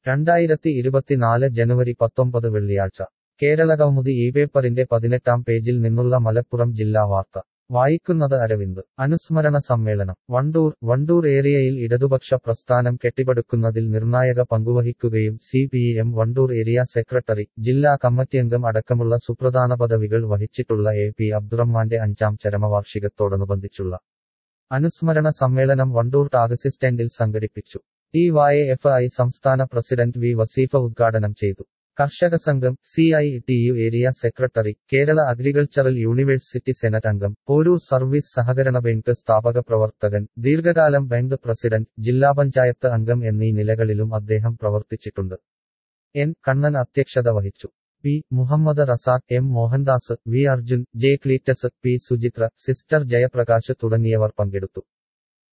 രണ്ടായിരത്തി ഇരുപത്തിനാല് ജനുവരി പത്തൊമ്പത് വെള്ളിയാഴ്ച കേരളകൗമുദി ഈ പേപ്പറിന്റെ പതിനെട്ടാം പേജിൽ നിന്നുള്ള മലപ്പുറം ജില്ലാ വാർത്ത വായിക്കുന്നത് അരവിന്ദ് അനുസ്മരണ സമ്മേളനം വണ്ടൂർ വണ്ടൂർ ഏരിയയിൽ ഇടതുപക്ഷ പ്രസ്ഥാനം കെട്ടിപ്പടുക്കുന്നതിൽ നിർണായക പങ്കുവഹിക്കുകയും C P M Wandoor area secretary ജില്ലാ കമ്മിറ്റിയംഗം അടക്കമുള്ള സുപ്രധാന പദവികൾ വഹിച്ചിട്ടുള്ള എ പി അബ്ദുറഹ്മാന്റെ അഞ്ചാം ചരമവാർഷികത്തോടനുബന്ധിച്ചുള്ള അനുസ്മരണ സമ്മേളനം വണ്ടൂർ ടാക്സി സ്റ്റാൻഡിൽ സംഘടിപ്പിച്ചു ടി വായ എഫ് ഐ സംസ്ഥാന പ്രസിഡന്റ് വി വസീഫ ഉദ്ഘാടനം ചെയ്തു കർഷക സംഘം C I T U area secretary Kerala agricultural university senate അംഗം പോരൂർ സർവീസ് സഹകരണ ബാങ്ക് സ്ഥാപക പ്രവർത്തകൻ ദീർഘകാലം ബാങ്ക് പ്രസിഡന്റ് ജില്ലാ പഞ്ചായത്ത് അംഗം എന്നീ നിലകളിലും അദ്ദേഹം പ്രവർത്തിച്ചിട്ടുണ്ട് എൻ കണ്ണൻ അധ്യക്ഷത വഹിച്ചു P Muhammad Razak M Mohandas V Arjun J Cleetus P Suchitra sister Jayaprakash തുടങ്ങിയവർ പങ്കെടുത്തു